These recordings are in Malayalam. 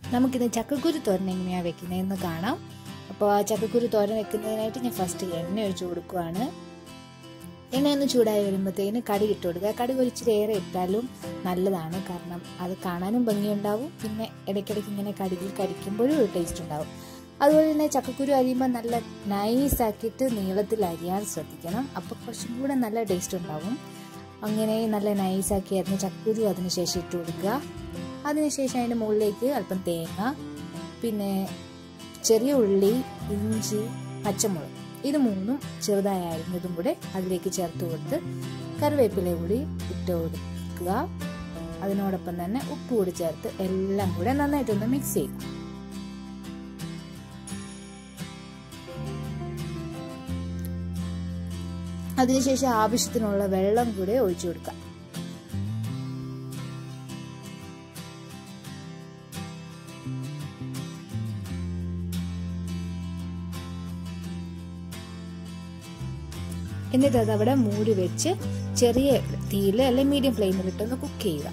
നമുക്കിന്ന് ചക്കക്കുരു തോരൻ എങ്ങനെയാണ് വെക്കുന്നതെന്ന് കാണാം അപ്പോൾ ആ ചക്കക്കുരു തോരൻ വെക്കുന്നതിനായിട്ട് ഞാൻ ഫസ്റ്റ് എണ്ണ ഒഴിച്ചു കൊടുക്കുവാണ് എണ്ണ ഒന്ന് ചൂടായി വരുമ്പോഴത്തേന് കടുക് ഇട്ട് കൊടുക്കുക കടുക് ഒരിച്ചിരി ഏറെ ഇട്ടാലും നല്ലതാണ് കാരണം അത് കാണാനും ഭംഗിയുണ്ടാവും പിന്നെ ഇടയ്ക്കിടയ്ക്ക് ഇങ്ങനെ കടുകിൽ കടിക്കുമ്പോഴും ഒരു ടേസ്റ്റ് ഉണ്ടാവും അതുപോലെ തന്നെ ചക്കക്കുരു അരിയുമ്പോൾ നല്ല നൈസ് ആക്കിയിട്ട് നീളത്തിൽ അരിയാൻ ശ്രദ്ധിക്കണം അപ്പോൾ കുറച്ചും കൂടെ നല്ല ടേസ്റ്റ് ഉണ്ടാവും അങ്ങനെ നല്ല നൈസാക്കി അരിഞ്ഞ ചക്കക്കുരു അതിനുശേഷം ഇട്ട് കൊടുക്കുക അതിനുശേഷം അതിൻ്റെ മുകളിലേക്ക് അല്പം തേങ്ങ പിന്നെ ചെറിയ ഉള്ളി ഇഞ്ചി പച്ചമുളക് ഇത് മൂന്നും ചെറുതായി അരിഞ്ഞതും കൂടെ അതിലേക്ക് ചേർത്ത് കൊടുത്ത് കറിവേപ്പില കൂടി ഇട്ട് കൊടുക്കുക അതിനോടൊപ്പം തന്നെ ഉപ്പ് കൂടി ചേർത്ത് എല്ലാം കൂടെ നന്നായിട്ടൊന്ന് മിക്സ് ചെയ്യും അതിനുശേഷം ആവശ്യത്തിനുള്ള വെള്ളം കൂടെ ഒഴിച്ചു കൊടുക്കാം എന്നിട്ട് അത് അവിടെ മൂടി വെച്ച് ചെറിയ തീയിൽ അല്ലെങ്കിൽ മീഡിയം ഫ്ലെയിമിൽ ഇട്ടൊന്ന് കുക്ക് ചെയ്യുക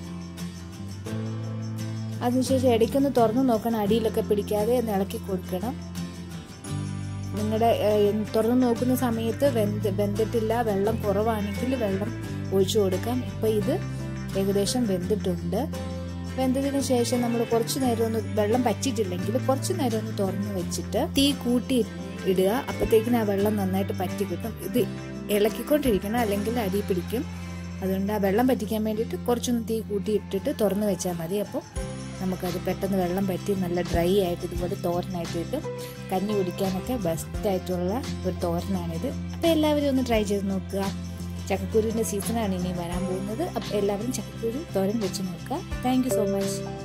അതിനുശേഷം ഇടയ്ക്കൊന്ന് തുറന്നു നോക്കണം അടിയിലൊക്കെ പിടിക്കാതെ ഒന്ന് ഇളക്കി കൊടുക്കണം നിങ്ങളുടെ തുറന്നു നോക്കുന്ന സമയത്ത് വെന്ത് വെന്തിട്ടില്ല വെള്ളം കുറവാണെങ്കിൽ വെള്ളം ഒഴിച്ചു കൊടുക്കാം ഇപ്പം ഇത് ഏകദേശം വെന്തിട്ടുണ്ട് വെന്തതിന് ശേഷം നമ്മൾ കുറച്ച് നേരം ഒന്ന് വെള്ളം പറ്റിയിട്ടില്ലെങ്കിൽ കുറച്ച് നേരം ഒന്ന് തുറന്നു വെച്ചിട്ട് തീ കൂട്ടി ഇടുക അപ്പോഴത്തേക്കിന് ആ വെള്ളം നന്നായിട്ട് പറ്റി കിട്ടും ഇത് ഇളക്കിക്കൊണ്ടിരിക്കണം അല്ലെങ്കിൽ അടി പിടിക്കും അതുകൊണ്ട് ആ വെള്ളം പറ്റിക്കാൻ വേണ്ടിയിട്ട് കുറച്ചൊന്ന് തീ കൂട്ടി ഇട്ടിട്ട് തുറന്നു വെച്ചാൽ മതി അപ്പോൾ നമുക്കത് പെട്ടെന്ന് വെള്ളം പറ്റി നല്ല ഡ്രൈ ആയിട്ട് ഇതുപോലെ തോരനായിട്ട് കിട്ടും കഞ്ഞി കുടിക്കാനൊക്കെ ബെസ്റ്റ് ആയിട്ടുള്ള ഒരു തോരനാണിത് അപ്പോൾ എല്ലാവരും ഒന്ന് ട്രൈ ചെയ്ത് നോക്കുക ചക്കക്കുരുവിൻ്റെ സീസണാണ് ഇനി വരാൻ പോകുന്നത് അപ്പോൾ എല്ലാവരും ചക്കക്കുരു തോരൻ വെച്ച് നോക്കുക താങ്ക് സോ മച്ച്